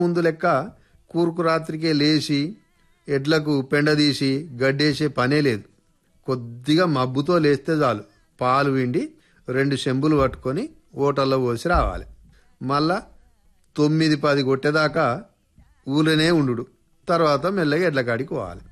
ముందు లెక్క కూరుకు రాత్రికే లేచి ఎడ్లకు పెండదీసి గడ్డేసే పనే లేదు కొద్దిగా మబ్బుతో లేస్తే చాలు పాలు విండి రెండు చెంబులు పట్టుకొని ఓటల్లో పోసి రావాలి మళ్ళా తొమ్మిది పది కొట్టేదాకా ఊళ్ళోనే ఉండు తర్వాత మెల్లగా ఎడ్ల కాడికి పోవాలి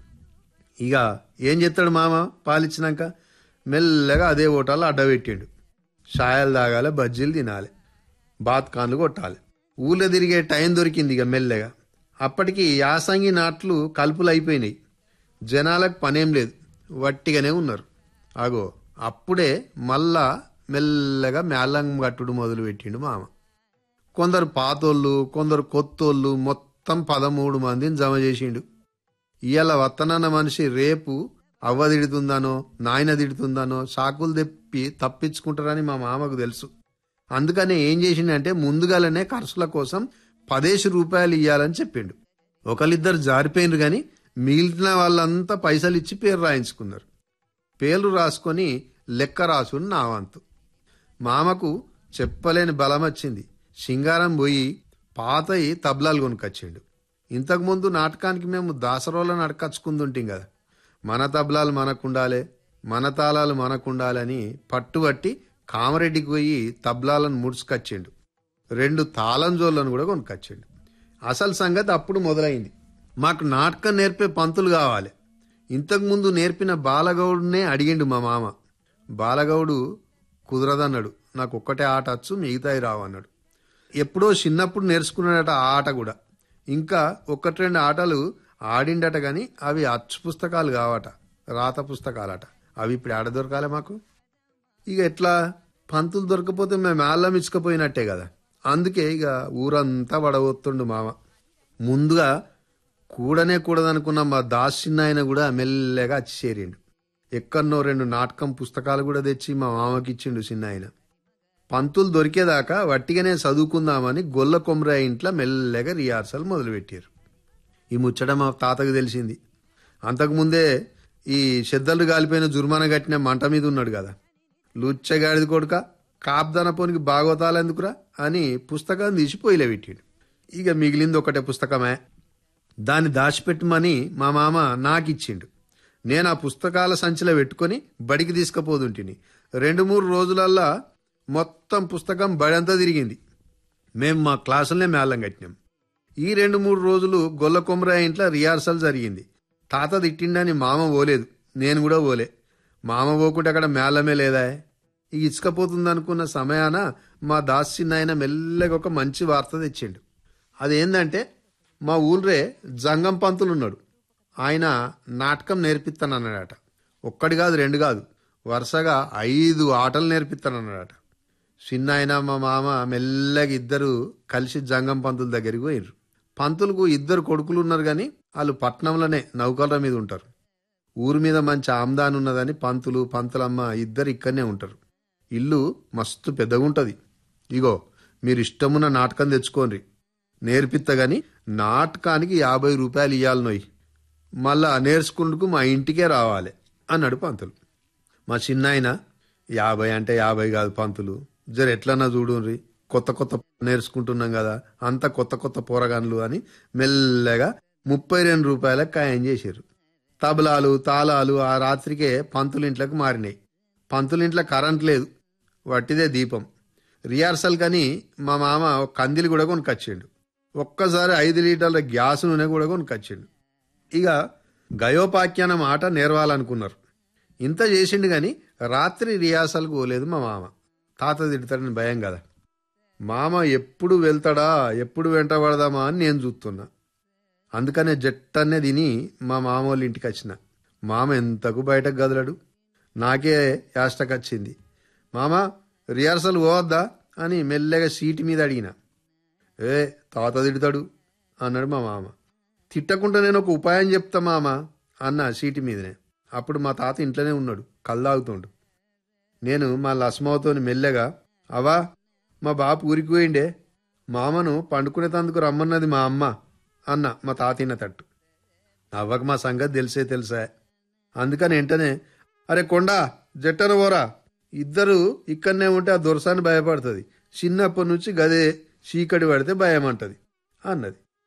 ఇక ఏం చెప్తాడు మామ పాలిచ్చినాక మెల్లగా అదే ఓటాలు అడ్డబెట్టిండు షాయలు తాగాలి బజ్జీలు తినాలి బాత్కాన్లు కొట్టాలి ఊళ్ళో తిరిగే టైం దొరికింది ఇక మెల్లగా అప్పటికి యాసంగి నాట్లు కలుపులు అయిపోయినాయి జనాలకు పనేం లేదు వట్టిగానే ఉన్నారు అగో అప్పుడే మళ్ళా మెల్లగా మేళం కట్టుడు మొదలు పెట్టిండు మామ కొందరు పాతోళ్ళు కొందరు కొత్తోళ్ళు మొత్తం పదమూడు మందిని జమ చేసిండు ఇవాళ వత్తనన్న మనిషి రేపు అవ్వ తిడుతుందానో నాయన తిడుతుందానో సాకులు తెప్పి తప్పించుకుంటారని మా మామకు తెలుసు అందుకనే ఏం చేసిండంటే ముందుగాలనే ఖర్చుల కోసం పదేసి రూపాయలు ఇవ్వాలని చెప్పిండు ఒకళ్ళిద్దరు జారిపోయినరు కానీ మిగిలిన వాళ్ళంతా పైసలు ఇచ్చి పేరు రాయించుకున్నారు పేర్లు రాసుకొని లెక్క రాసుని నా వంతు మామకు చెప్పలేని బలం వచ్చింది సింగారం పోయి పాతయి తబ్లాలు కొనుకొచ్చిండు ఇంతకుముందు నాటకానికి మేము దాసరోళ్ళ నడకచ్చుకుందుంటాం కదా మన తబ్లాలు మనకుండాలే మన తాళాలు మనకుండాలని పట్టుబట్టి కామరెడ్డికి పోయి తబ్లాలను ముడుచుకొచ్చిండు రెండు తాళం జోళ్ళను కూడా కొనుకొచ్చిండు అసలు సంగతి అప్పుడు మొదలైంది మాకు నాటకం నేర్పే పంతులు కావాలి ఇంతకుముందు నేర్పిన బాలగౌడునే అడిగిండు మా మామ బాలగౌడు కుదరదన్నాడు నాకు ఒక్కటే ఆట వచ్చు మిగతాయి రావు అన్నాడు ఎప్పుడో చిన్నప్పుడు నేర్చుకున్నాడట ఆ ఆట కూడా ఇంకా ఒకటి రెండు ఆటలు ఆడిండట గాని అవి అచ్చు పుస్తకాలు కావట రాత పుస్తకాలట అవి ఇప్పుడు ఆడ దొరకాలే మాకు ఇక ఎట్లా పంతులు దొరకపోతే మేము ఆళ్ళం ఇచ్చుకపోయినట్టే కదా అందుకే ఇక ఊరంతా వడగొత్తుండు మామ ముందుగా కూడనే కూడదనుకున్న మా దాస్ చిన్నాయన కూడా మెల్లగా వచ్చి చేరిండు ఎక్కడనో రెండు నాటకం పుస్తకాలు కూడా తెచ్చి మా మామకి ఇచ్చిండు చిన్నాయన పంతులు దొరికేదాకా వట్టిగానే చదువుకుందామని గొల్ల కొమరాయ ఇంట్లో మెల్లగా రిహార్సల్ మొదలుపెట్టారు ఈ ముచ్చట మా తాతకు తెలిసింది అంతకుముందే ఈ చెద్దలు కాలిపోయిన జుర్మాన కట్టిన మంట మీద ఉన్నాడు కదా లుచ్చగాడిది కొడుక కాపుదనపోనికి బాగోతాలెందుకురా అని పుస్తకం తీసి పొయ్యిలో పెట్టాడు ఇక మిగిలింది ఒకటే పుస్తకమే దాన్ని దాచిపెట్టమని మా మామ నాకిచ్చిండు నేను ఆ పుస్తకాల సంచిలో పెట్టుకొని బడికి తీసుకుపోతుంటిని రెండు మూడు రోజులల్లా మొత్తం పుస్తకం బడంతా తిరిగింది మేము మా క్లాసులనే మేళం కట్టినాం ఈ రెండు మూడు రోజులు గొల్ల కొమరాయ ఇంట్లో రిహార్సల్ జరిగింది తాత తిట్టిండని మామ పోలేదు నేను కూడా పోలే మామ పోకుంటే అక్కడ మేళమే లేదా ఇక ఇసుకపోతుందనుకున్న సమయాన మా దాసి నాయన మెల్లగా ఒక మంచి వార్త తెచ్చిండు అదేంటంటే మా ఊళ్ళే జంగం పంతులు ఉన్నాడు ఆయన నాటకం నేర్పిస్తానన్నాడట ఒక్కటి కాదు రెండు కాదు వరుసగా ఐదు ఆటలు నేర్పిస్తానన్నాడట చిన్న ఆయన మా మామ మెల్లగా ఇద్దరు కలిసి జంగం పంతుల దగ్గరికి పోయిర్రు పంతులకు ఇద్దరు కొడుకులు ఉన్నారు కానీ వాళ్ళు పట్నంలోనే నౌకల మీద ఉంటారు ఊరి మీద మంచి ఆమ్దాన్ ఉన్నదని పంతులు పంతులమ్మ ఇద్దరు ఇక్కడనే ఉంటారు ఇల్లు మస్తు పెద్దగుంటది ఇగో మీరు ఇష్టమున్న నాటకం తెచ్చుకోండి నేర్పిత్త గాని నాటకానికి యాభై రూపాయలు ఇయ్యాలి నొయ్యి మళ్ళా నేర్చుకుంటూ మా ఇంటికే రావాలి అన్నాడు పంతులు మా చిన్నాయన యాభై అంటే యాభై కాదు పంతులు జర ఎట్లన్నా చూడుండ్రి కొత్త కొత్త నేర్చుకుంటున్నాం కదా అంత కొత్త కొత్త పోరగాన్లు అని మెల్లగా ముప్పై రెండు రూపాయలకు ఖాయం చేశారు తబలాలు తాళాలు ఆ రాత్రికే పంతులింట్లకు మారినాయి పంతులింట్లో కరెంట్ లేదు వట్టిదే దీపం రిహార్సల్ కని మా మామ ఒక కందిలి కూడా కొనుకొచ్చిండు ఒక్కసారి ఐదు లీటర్ల గ్యాస్ నూనె కూడా కొనుకొచ్చిండు ఇక గయోపాఖ్యానం ఆట నేర్వాలనుకున్నారు ఇంత చేసిండు గాని రాత్రి రిహార్సల్కి పోలేదు మా మామ తాత తిడతాడని భయం కదా మామ ఎప్పుడు వెళ్తాడా ఎప్పుడు వెంట పడదామా అని నేను చూస్తున్నా అందుకనే జట్టన్నే తిని మా మామ వాళ్ళ ఇంటికి వచ్చిన మామ ఎంతకు బయటకు కదలడు నాకే యాష్టకొచ్చింది మామ రిహార్సల్ పోవద్దా అని మెల్లగా సీటు మీద అడిగిన ఏ తాత తిడతాడు అన్నాడు మా మామ తిట్టకుండా నేను ఒక ఉపాయం చెప్తా మామ అన్న సీటు మీదనే అప్పుడు మా తాత ఇంట్లోనే ఉన్నాడు కల్లాగుతుండు నేను మా లస్మావతోని మెల్లగా అవా మా బాపు ఊరికి పోయిండే మామను పండుకునేటందుకు రమ్మన్నది మా అమ్మ అన్న మా తాతిన్న తట్టు అవ్వకు మా సంగతి తెలిసే తెలుసా అందుకని వెంటనే అరే కొండా జట్టన పోరా ఇద్దరు ఇక్కడనే ఉంటే ఆ దొరసాన్ని భయపడుతుంది చిన్నప్పటి నుంచి గదే చీకటి పడితే భయం అంటది అన్నది